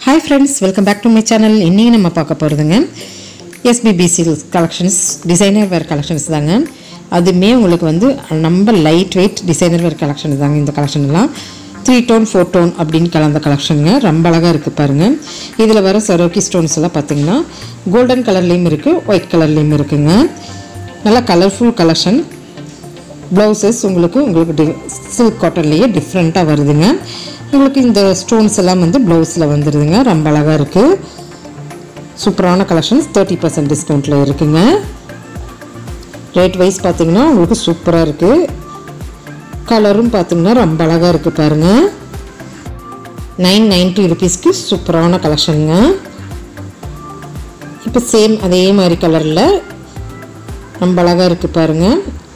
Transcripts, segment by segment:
hi friends welcome back to my channel இன்றைக்கி நம்ம பார்க்க போகிறதுங்க SPBC collections designer wear collections தாங்க அதுவுமே உங்களுக்கு வந்து நம்ம light weight designer wear collection தாங்க இந்த கலெக்ஷன் எல்லாம் த்ரீ டோன் ஃபோர் டோன் அப்படின்னு கலந்த கலெக்ஷனுங்க ரொம்ப அழகாக இருக்குது பாருங்கள் இதில் வர சரோக்கி ஸ்டோன்ஸ் எல்லாம் பார்த்தீங்கன்னா கோல்டன் கலர்லேயும் இருக்குது ஒயிட் கலர்லேயும் இருக்குங்க நல்லா கலர்ஃபுல் கலெக்ஷன் ப்ளவுசஸ் உங்களுக்கு உங்களுக்கு டி சில்க் காட்டன்லேயே டிஃப்ரெண்ட்டாக வருதுங்க உங்களுக்கு இந்த ஸ்டோன்ஸ் எல்லாம் வந்து ப்ளவுஸில் வந்துடுதுங்க ரொம்ப அழகாக இருக்குது சூப்பரான கலெக்ஷன்ஸ் தேர்ட்டி பர்சன்ட் டிஸ்கவுண்ட்டில் இருக்குங்க ரேட் வைஸ் பார்த்தீங்கன்னா உங்களுக்கு சூப்பராக இருக்குது கலரும் பார்த்தீங்கன்னா ரொம்ப அழகாக இருக்குது பாருங்கள் நைன் நைன்ட்டி ருபீஸ்க்கு சூப்பரான கலெக்ஷனுங்க இப்போ சேம் அதே மாதிரி கலரில் ரொம்ப அழகாக இருக்குது பாருங்கள்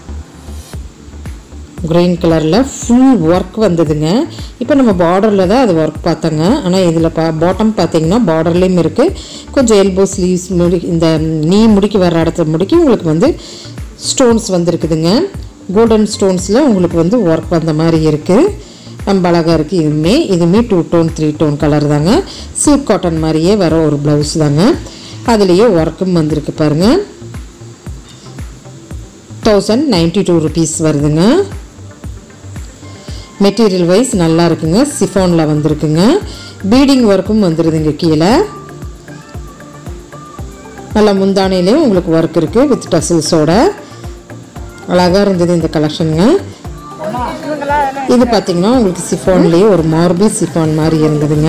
க்ரீன் கலரில் ஃபுல் ஒர்க் வந்ததுங்க இப்போ நம்ம பார்டரில் தான் அது ஒர்க் பார்த்தோங்க ஆனால் இதில் பா பாட்டம் பார்த்தீங்கன்னா பார்டர்லேயும் இருக்குது கொஞ்சம் எல்போ ஸ்லீவ்ஸ் முடி இந்த நீ முடிக்கி வர இடத்துல முடிக்கி உங்களுக்கு வந்து ஸ்டோன்ஸ் வந்திருக்குதுங்க கோல்டன் ஸ்டோன்ஸில் உங்களுக்கு வந்து ஒர்க் வந்த மாதிரி இருக்குது ரொம்ப அழகாக இருக்குது இதுவுமே இதுவுமே two tone three tone colour தாங்க சில்க் காட்டன் மாதிரியே வர ஒரு ப்ளவுஸ் தாங்க அதுலேயே ஒர்க்கும் வந்திருக்கு பாருங்கள் தௌசண்ட் நைன்ட்டி டூ ருபீஸ் வருதுங்க மெட்டீரியல் வைஸ் நல்லா இருக்குங்க சிஃபானில் வந்திருக்குங்க பீடிங் ஒர்க்கும் வந்துடுதுங்க கீழே நல்லா முந்தானையிலையும் உங்களுக்கு ஒர்க் இருக்குது வித் டசில்ஸோட அழகாக இருந்தது இந்த கலெக்ஷனுங்க இது பார்த்தீங்கன்னா உங்களுக்கு சிஃபான்லேயே ஒரு மார்பிள் சிஃபான் மாதிரி இருந்ததுங்க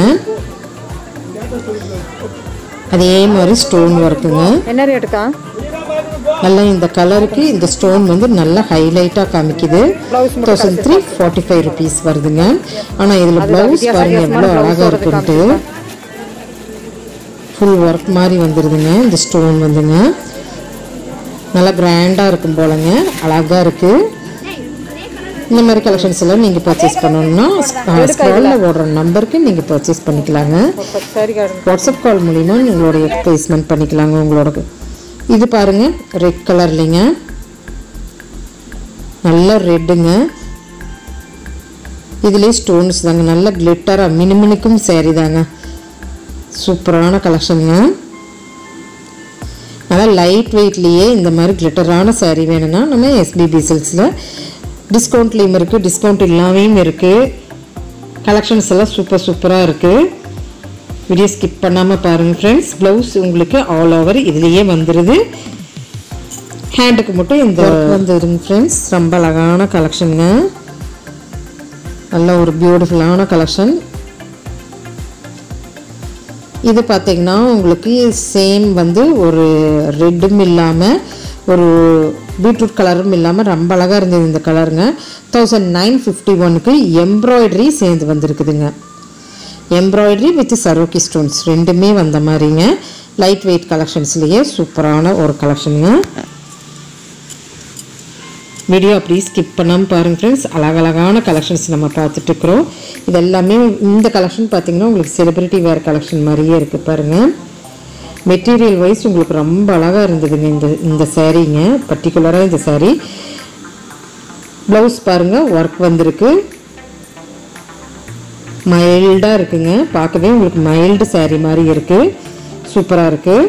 அதே மாதிரி ஸ்டோன் ஒர்க்குங்க என்ன ரேட்டுக்கா நல்லா இந்த கலருக்கு இந்த ஸ்டோன் வந்து நல்லா ஹைலைட்டாக காமிக்குது thousand three forty five rupees வருதுங்க ஆனால் இதில் ப்ளவுஸ் பாருங்க எவ்வளோ அழகாக இருக்குன்ட்டு ஃபுல் ஒர்க் மாதிரி வந்துடுதுங்க இந்த ஸ்டோன் வந்துங்க நல்லா கிராண்டாக இருக்கும் போலங்க அழகாக இருக்குது இந்த மாதிரி கலெக்ஷன்ஸ் எல்லாம் நீங்கள் பர்ச்சேஸ் பண்ணணும்னா ஸ்க்ராலில் ஓடுற நம்பருக்கு நீங்கள் பர்ச்சேஸ் பண்ணிக்கலாங்க சரி காடுங்க வாட்ஸ்அப் கால் மூலிமா உங்களுடைய ப்ளேஸ்மெண்ட் பண்ணிக்கலாங்க உங்களோட இது பாருங்க ரெட் கலர்லிங்க நல்ல ரெட்டுங்க இதுலேயே ஸ்டோன்ஸ் தாங்க நல்ல கிளிட்டராக மினுமினுக்கும் சேரீ தாங்க சூப்பரான கலெக்ஷனுங்க நல்லா லைட் வெயிட்லேயே இந்த மாதிரி கிளிட்டரான saree வேணும்னா நம்ம எஸ்பிபி சில்க்ஸில் டிஸ்கவுண்ட்லேயும் இருக்குது டிஸ்கவுண்ட் இல்லாமையும் இருக்குது கலெக்ஷன்ஸ் எல்லாம் சூப்பர் சூப்பராக இருக்குது வீடியோ ஸ்கிப் பண்ணாமல் பாருங்கள் ஃப்ரெண்ட்ஸ் ப்ளவுஸ் உங்களுக்கு ஆல் ஓவர் இதுலேயே வந்துடுது ஹேண்டுக்கு மட்டும் இந்த வந்துடுங்க ஃப்ரெண்ட்ஸ் ரொம்ப அழகான கலெக்ஷனுங்க நல்ல ஒரு பியூட்டிஃபுல்லான கலெக்ஷன் இது பார்த்தீங்கன்னா உங்களுக்கு சேம் வந்து ஒரு ரெட்டும் இல்லாமல் ஒரு பீட்ரூட் கலரும் இல்லாமல் ரொம்ப அழகாக இருந்தது இந்த கலருங்க தௌசண்ட் நைன் ஃபிஃப்டி ஒனுக்கு எம்ப்ராய்டரி சேர்ந்து வந்திருக்குதுங்க எம்ப்ராய்டரி வித் சரோக்கி ஸ்டோன்ஸ் ரெண்டுமே வந்த மாதிரிங்க லைட் வெயிட் கலெக்ஷன்ஸ்லேயே சூப்பரான ஒரு கலெக்ஷனுங்க வீடியோ அப்படியே ஸ்கிப் பண்ணாமல் பாருங்கள் ஃப்ரெண்ட்ஸ் அழகழகான கலெக்ஷன்ஸ் நம்ம பார்த்துட்ருக்குறோம் இது எல்லாமே இந்த கலெக்ஷன் பார்த்தீங்கன்னா உங்களுக்கு செலிப்ரிட்டி வேர் கலெக்ஷன் மாதிரியே இருக்குது பாருங்கள் மெட்டீரியல் வைஸ் உங்களுக்கு ரொம்ப அழகாக இருந்ததுங்க இந்த இந்த சாரீங்க பர்டிகுலராக இந்த saree ப்ளவுஸ் பாருங்கள் ஒர்க் வந்திருக்கு மைல்டாக இருக்குங்க பார்க்கவே உங்களுக்கு மைல்டு saree மாதிரி இருக்குது சூப்பராக இருக்குது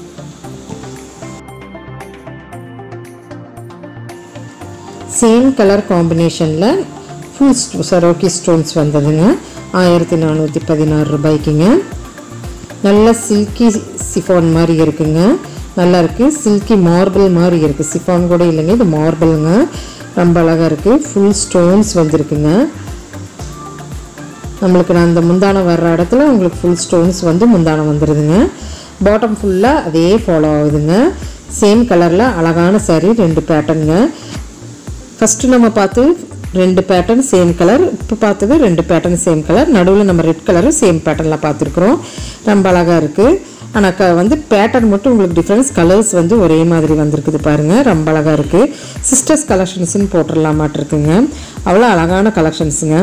சேம் கலர் காம்பினேஷனில் ஃபுல் சரோக்கி ஸ்டோன்ஸ் வந்ததுங்க ஆயிரத்தி நானூற்றி பதினாறு ரூபாய்க்குங்க நல்ல சில்கி சிஃபான் மாதிரி இருக்குங்க நல்லா இருக்குது சில்கி மார்பிள் மாதிரி இருக்குது சிஃபான் கூட இல்லைங்க இது மார்பிளுங்க ரொம்ப அழகாக இருக்குது ஃபுல் ஸ்டோன்ஸ் வந்திருக்குங்க நம்மளுக்கு நான் அந்த முந்தானம் வர்ற இடத்துல உங்களுக்கு ஃபுல் ஸ்டோன்ஸ் வந்து முந்தானம் வந்துடுதுங்க பாட்டம் ஃபுல்லாக அதே ஃபாலோ ஆகுதுங்க சேம் கலரில் அழகான saree ரெண்டு பேட்டர்னுங்க ஃபஸ்ட்டு நம்ம பார்த்து ரெண்டு பேட்டர்ன் சேம் கலர் இப்போ பார்த்தது ரெண்டு பேட்டர்ன் சேம் கலர் நடுவில் நம்ம ரெட் கலரும் சேம் பேட்டர்னில் பார்த்துருக்குறோம் ரொம்ப அழகாக இருக்குது ஆனால் க வந்து பேட்டர்ன் மட்டும் உங்களுக்கு டிஃப்ரென்ஸ் கலர்ஸ் வந்து ஒரே மாதிரி வந்திருக்குது பாருங்கள் ரொம்ப அழகாக இருக்குது சிஸ்டர்ஸ் கலெக்ஷன்ஸ்னு போட்டுடலாமாட்டிருக்குங்க அவ்வளோ அழகான கலெக்ஷன்ஸுங்க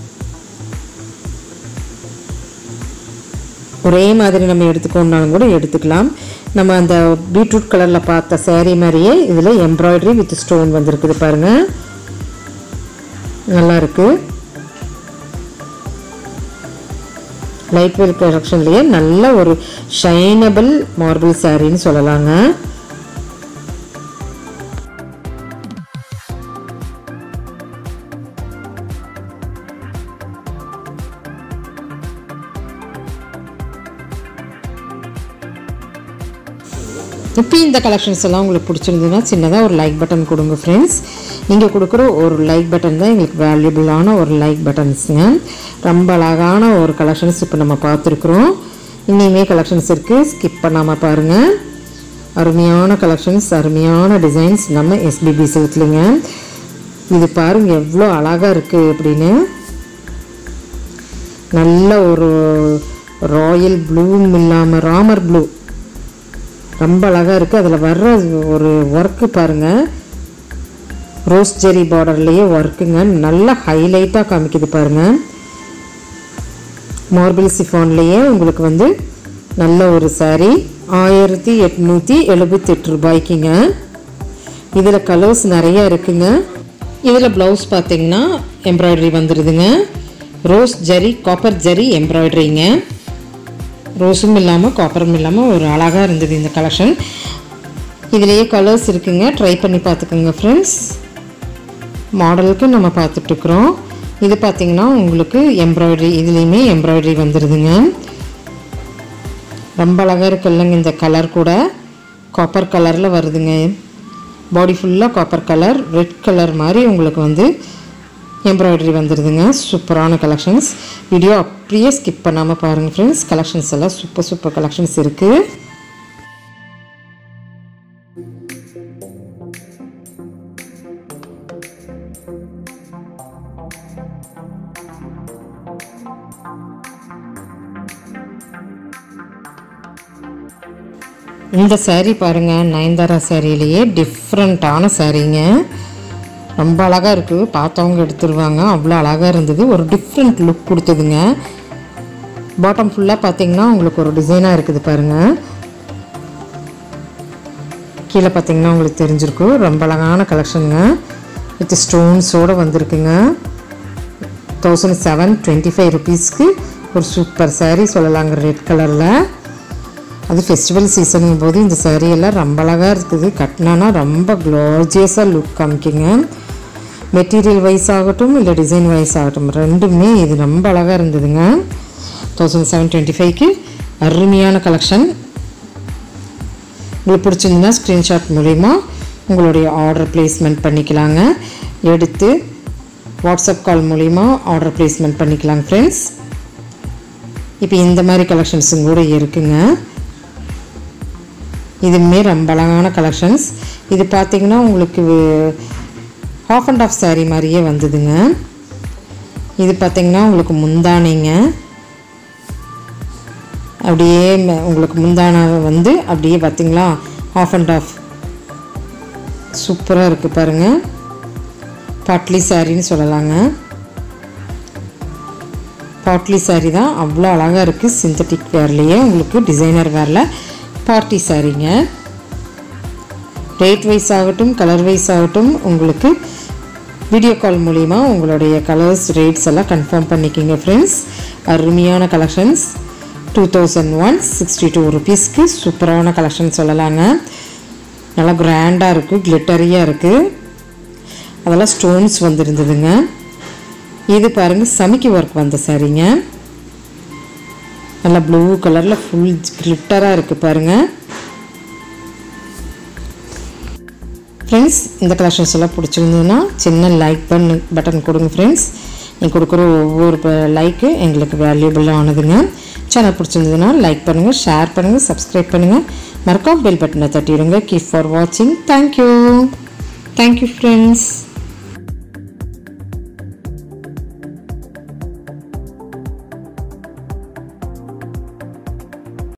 ஒரே மாதிரி நம்ம எடுத்துக்கோனாலும் கூட எடுத்துக்கலாம் நம்ம அந்த பீட்ரூட் கலரில் பார்த்த saree மாதிரியே இதில் எம்ப்ராய்டரி வித் ஸ்டோன் வந்திருக்குது பாருங்கள் நல்லா இருக்கு லைட் வெயிட் கலெக்ஷன்லேயே நல்ல ஒரு ஷைனபிள் மார்பிள் சாரின்னு சொல்லலாங்க இப்போ இந்த கலெக்ஷன்ஸ் எல்லாம் உங்களுக்கு பிடிச்சிருந்ததுன்னா சின்னதாக ஒரு லைக் பட்டன் கொடுங்க ஃப்ரெண்ட்ஸ் நீங்கள் கொடுக்குற ஒரு லைக் பட்டன் தான் எங்களுக்கு வேல்யூபிளான ஒரு லைக் பட்டன்ஸுங்க ரொம்ப அழகான ஒரு கலெக்ஷன்ஸ் இப்போ நம்ம பார்த்துருக்குறோம் இன்னுமே கலெக்ஷன்ஸ் இருக்குது ஸ்கிப் பண்ணாமல் பாருங்கள் அருமையான கலெக்ஷன்ஸ் அருமையான டிசைன்ஸ் நம்ம எஸ்பிபி சில்க்லிங்க இது பாருங்கள் எவ்வளோ அழகாக இருக்குது அப்படின்னு நல்ல ஒரு ராயல் ப்ளூவும் இல்லாமல் ராமர் ப்ளூ ரொம்ப அழகாக இருக்குது அதில் வர்ற ஒரு ஒர்க்கு பாருங்கள் ரோஸ் ஜெரி பார்டர்லேயே ஒர்க்குங்க நல்லா ஹைலைட்டாக காமிக்குது பாருங்கள் மார்பிள் சிஃபான்லேயே உங்களுக்கு வந்து நல்ல ஒரு saree ஆயிரத்தி எட்நூற்றி எழுபத்தெட்டு ரூபாய்க்குங்க இதில் கலர்ஸ் நிறைய இருக்குங்க இதில் ப்ளவுஸ் பார்த்தீங்கன்னா எம்ப்ராய்டரி வந்துடுதுங்க ரோஸ் ஜரி காப்பர் ஜரி எம்ப்ராய்டரிங்க ரோஸும் இல்லாமல் காப்பரும் இல்லாமல் ஒரு அழகாக இருந்தது இந்த கலெக்ஷன் இதுலேயே கலர்ஸ் இருக்குங்க ட்ரை பண்ணி பார்த்துக்கோங்க ஃப்ரெண்ட்ஸ் மாடலுக்கு நம்ம பார்த்துட்ருக்குறோம் இது பார்த்திங்கன்னா உங்களுக்கு எம்ப்ராய்டரி இதுலேயுமே எம்ப்ராய்டரி வந்துடுதுங்க ரொம்ப அழகாக இருக்குல்லங்க இந்த கலர் கூட காப்பர் கலரில் வருதுங்க பாடி ஃபுல்லாக காப்பர் கலர் ரெட் கலர் மாதிரி உங்களுக்கு வந்து எம்ப்ராய்டரி வந்துடுதுங்க சூப்பரான கலெக்ஷன்ஸ் வீடியோ அப்படியே ஸ்கிப் பண்ணாமல் பாருங்கள் ஃப்ரெண்ட்ஸ் கலெக்ஷன்ஸ் எல்லாம் சூப்பர் சூப்பர் கலெக்ஷன்ஸ் இருக்குது இந்த saree பாருங்கள் நயன்தாரா சேரீலேயே டிஃப்ரெண்ட்டான சாரீங்க ரொம்ப அழகாக இருக்குது பார்த்தவங்க எடுத்துருவாங்க அவ்வளோ அழகாக இருந்தது ஒரு டிஃப்ரெண்ட் லுக் கொடுத்ததுங்க பாட்டம் ஃபுல்லாக பார்த்தீங்கன்னா உங்களுக்கு ஒரு டிசைனாக இருக்குது பாருங்கள் கீழே பார்த்தீங்கன்னா உங்களுக்கு தெரிஞ்சிருக்கும் ரொம்ப அழகான கலெக்ஷனுங்க வித் ஸ்டோன்ஸோடு வந்திருக்குங்க தௌசண்ட் செவன் டுவெண்ட்டி ஃபைவ் ருபீஸ்க்கு ஒரு சூப்பர் saree சொல்லலாங்க ரெட் கலரில் அது ஃபெஸ்டிவல் சீசனுங்கும் போது இந்த saree எல்லாம் ரொம்ப அழகாக இருக்குது கட்டினானா ரொம்ப க்ளாஜியஸாக லுக் காமிக்குங்க மெட்டீரியல் வைஸ் ஆகட்டும் இல்லை டிசைன் வைஸ் ஆகட்டும் ரெண்டுமே இது ரொம்ப அழகாக இருந்ததுங்க தௌசண்ட் செவன் டுவெண்ட்டி ஃபைவ்க்கு அருமையான கலெக்ஷன் உங்களுக்கு பிடிச்சிருந்துன்னா ஸ்க்ரீன்ஷாட் மூலிமா உங்களுடைய ஆர்டர் ப்ளேஸ்மெண்ட் பண்ணிக்கலாங்க எடுத்து வாட்ஸ்அப் கால் மூலிமா ஆர்டர் ப்ளேஸ்மெண்ட் பண்ணிக்கலாங்க ஃப்ரெண்ட்ஸ் இப்போ இந்த மாதிரி கலெக்ஷன்ஸும் கூட இருக்குங்க இதுவுமே ரொம்ப அழகான கலெக்ஷன்ஸ் இது பார்த்தீங்கன்னா உங்களுக்கு ஹாஃப் அண்ட் ஆஃப் saree மாதிரியே வந்ததுங்க இது பார்த்தீங்கன்னா உங்களுக்கு முந்தானைங்க அப்படியே ம- உங்களுக்கு முந்தானை வந்து அப்படியே பார்த்தீங்களா ஆஃப் அண்ட் ஆஃப் சூப்பராக இருக்குது பாருங்கள் பாட்லி சாரின்னு சொல்லலாங்க பாட்லி saree தான் அவ்வளோ அழகாக இருக்குது சிந்தட்டிக் வேர்லேயே உங்களுக்கு டிசைனர் வேரில் பார்ட்டி சாரீங்க ரேட் வைஸ் ஆகட்டும் கலர் வைஸ் ஆகட்டும் உங்களுக்கு வீடியோ கால் மூலிமா உங்களுடைய கலர்ஸ் ரேட்ஸ் எல்லாம் கன்ஃபார்ம் பண்ணிக்கிங்க ஃப்ரெண்ட்ஸ் அருமையான collections two thousand one sixty two ருபீஸ்க்கு சூப்பரான கலெக்ஷன் சொல்லலாங்க நல்லா கிராண்டாக இருக்குது கிளிட்டரியாக இருக்குது அதெல்லாம் ஸ்டோன்ஸ் வந்துருந்ததுங்க இது பாருங்கள் சமிக்கி ஒர்க் வந்த சாரீங்க நல்லா ப்ளூ கலரில் ஃபுல் கிளிட்டராக இருக்குது பாருங்கள் ஃப்ரெண்ட்ஸ் இந்த கலெக்ஷன்ஸ் எல்லாம் பிடிச்சிருந்ததுன்னா சின்ன லைக் பண்ணு பட்டன் கொடுங்க ஃப்ரெண்ட்ஸ் நீங்கள் கொடுக்குற ஒவ்வொரு லைக்கு எங்களுக்கு வேல்யூபிளாக ஆனதுங்க சேனல் பிடிச்சிருந்ததுன்னா லைக் பண்ணுங்கள் ஷேர் பண்ணுங்கள் சப்ஸ்கிரைப் பண்ணுங்கள் மறக்காம பெல் பட்டனை தட்டிடுங்க கீப் ஃபார் வாட்சிங் தேங்க்யூ தேங்க்யூ ஃப்ரெண்ட்ஸ்